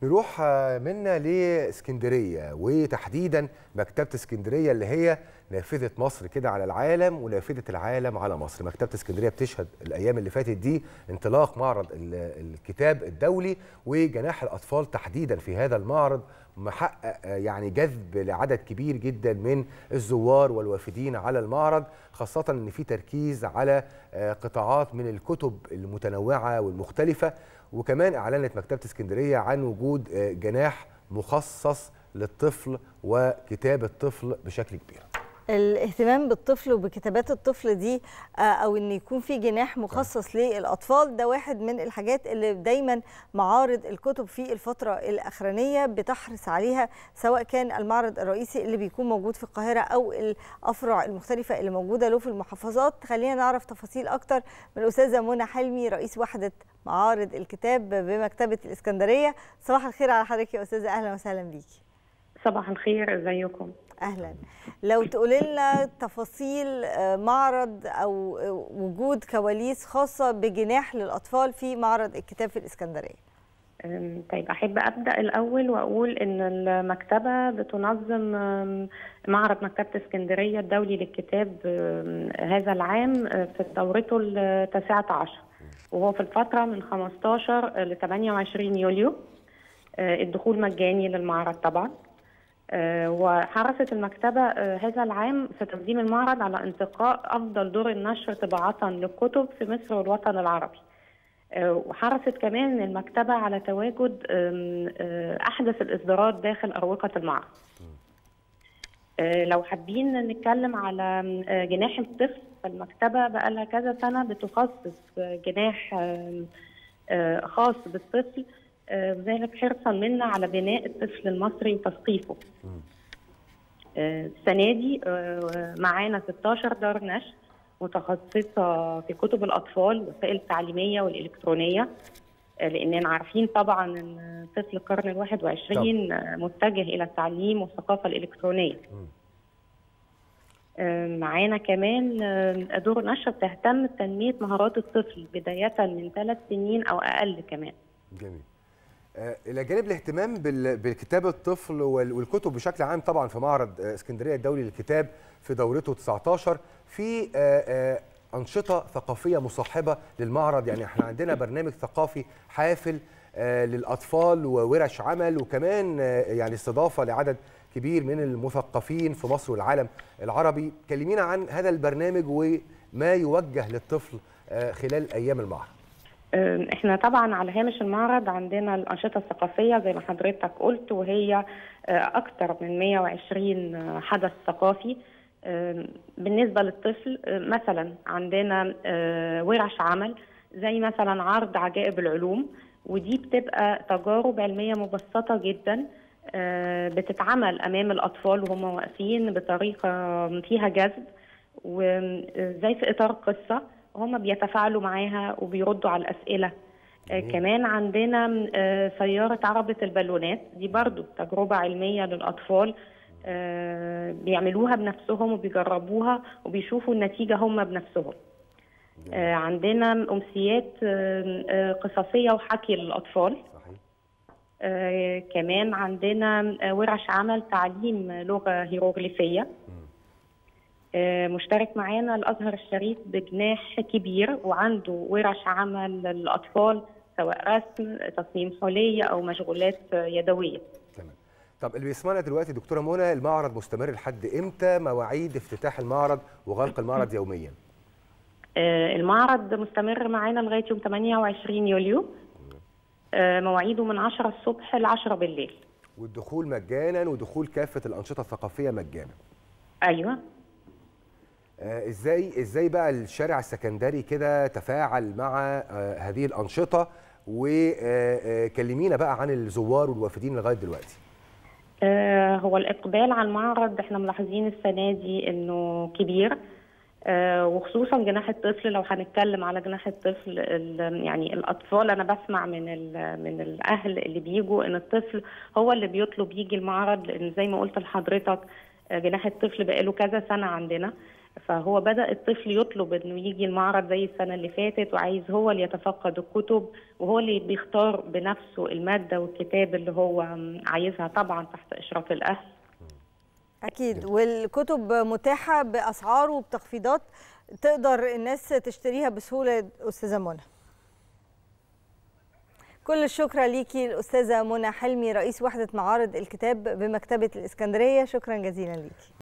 نروح منا لاسكندريه وتحديدا مكتبه اسكندريه اللي هي نافذه مصر كده على العالم ونافذه العالم على مصر مكتبه اسكندريه بتشهد الايام اللي فاتت دي انطلاق معرض الكتاب الدولي وجناح الاطفال تحديدا في هذا المعرض محقق يعني جذب لعدد كبير جدا من الزوار والوافدين على المعرض خاصة ان في تركيز على قطاعات من الكتب المتنوعة والمختلفة وكمان اعلنت مكتبة اسكندرية عن وجود جناح مخصص للطفل وكتاب الطفل بشكل كبير الاهتمام بالطفل وبكتابات الطفل دي او ان يكون في جناح مخصص للاطفال ده واحد من الحاجات اللي دايما معارض الكتب في الفتره الاخرانيه بتحرص عليها سواء كان المعرض الرئيسي اللي بيكون موجود في القاهره او الافرع المختلفه اللي موجوده له في المحافظات خلينا نعرف تفاصيل اكتر من الاستاذه منى حلمي رئيس وحده معارض الكتاب بمكتبه الاسكندريه صباح الخير على حضرتك يا استاذه اهلا وسهلا بيكي صباح الخير ازيكم اهلا لو تقولي لنا تفاصيل معرض او وجود كواليس خاصه بجناح للاطفال في معرض الكتاب في الاسكندريه طيب احب ابدا الاول واقول ان المكتبه بتنظم معرض مكتبه اسكندريه الدولي للكتاب هذا العام في دورته التاسعه عشر وهو في الفتره من 15 ل 28 يوليو الدخول مجاني للمعرض طبعا وحرصت المكتبة هذا العام في تقديم المعرض على انتقاء أفضل دور النشر طباعة للكتب في مصر والوطن العربي وحرصت كمان المكتبة على تواجد أحدث الإصدارات داخل أروقة المعرض لو حابين نتكلم على جناح الطفل فالمكتبة بقى لها كذا سنة بتخصص جناح خاص بالطفل ذلك حرصا منا على بناء الطفل المصري وتثقيفه. السنه دي معانا 16 دار نشر متخصصه في كتب الاطفال والوسائل التعليميه والالكترونيه لاننا عارفين طبعا ان طفل القرن ال 21 متجه الى التعليم والثقافه الالكترونيه. معانا كمان دور نشر بتهتم بتنميه مهارات الطفل بدايه من ثلاث سنين او اقل كمان. جميل. الى جانب الاهتمام بكتاب الطفل والكتب بشكل عام طبعا في معرض اسكندريه الدولي للكتاب في دورته 19 في انشطه ثقافيه مصاحبه للمعرض يعني احنا عندنا برنامج ثقافي حافل للاطفال وورش عمل وكمان يعني استضافه لعدد كبير من المثقفين في مصر والعالم العربي كلمينا عن هذا البرنامج وما يوجه للطفل خلال ايام المعرض احنا طبعا على هامش المعرض عندنا الانشطه الثقافيه زي ما حضرتك قلت وهي اكثر من 120 حدث ثقافي بالنسبه للطفل مثلا عندنا ورش عمل زي مثلا عرض عجائب العلوم ودي بتبقى تجارب علميه مبسطه جدا بتتعمل امام الاطفال وهم واقفين بطريقه فيها جذب وزي في اطار قصه هم بيتفاعلوا معاها وبيردوا على الأسئلة آه كمان عندنا آه سيارة عربة البالونات دي برضو تجربة علمية للأطفال آه بيعملوها بنفسهم وبيجربوها وبيشوفوا النتيجة هم بنفسهم آه عندنا أمسيات آه قصصية وحكي للأطفال آه كمان عندنا آه ورش عمل تعليم لغة هيروغليفية مشترك معانا الازهر الشريف بجناح كبير وعنده ورش عمل للاطفال سواء رسم تصميم حلي او مشغولات يدويه تمام طب اللي بيسمعنا دلوقتي دكتوره منى المعرض مستمر لحد امتى مواعيد افتتاح المعرض وغلق المعرض يوميا المعرض مستمر معانا لغايه يوم 28 يوليو مواعيده من 10 الصبح ل 10 بالليل والدخول مجانا ودخول كافه الانشطه الثقافيه مجانا ايوه ازاي ازاي بقى الشارع السكندري كده تفاعل مع هذه الانشطه وكلمينا بقى عن الزوار والوافدين لغايه دلوقتي هو الاقبال على المعرض احنا ملاحظين السنه دي انه كبير وخصوصا جناح الطفل لو هنتكلم على جناح الطفل يعني الاطفال انا بسمع من من الاهل اللي بيجوا ان الطفل هو اللي بيطلب يجي المعرض لان زي ما قلت لحضرتك جناح الطفل بقاله كذا سنه عندنا فهو بدأ الطفل يطلب انه يجي المعرض زي السنة اللي فاتت وعايز هو اللي يتفقد الكتب وهو اللي بيختار بنفسه المادة والكتاب اللي هو عايزها طبعا تحت إشراف الأهل اكيد والكتب متاحه باسعار وبتخفيضات تقدر الناس تشتريها بسهوله استاذه منى كل الشكر ليكي الاستاذه منى حلمي رئيس وحده معارض الكتاب بمكتبه الاسكندريه شكرا جزيلا ليكي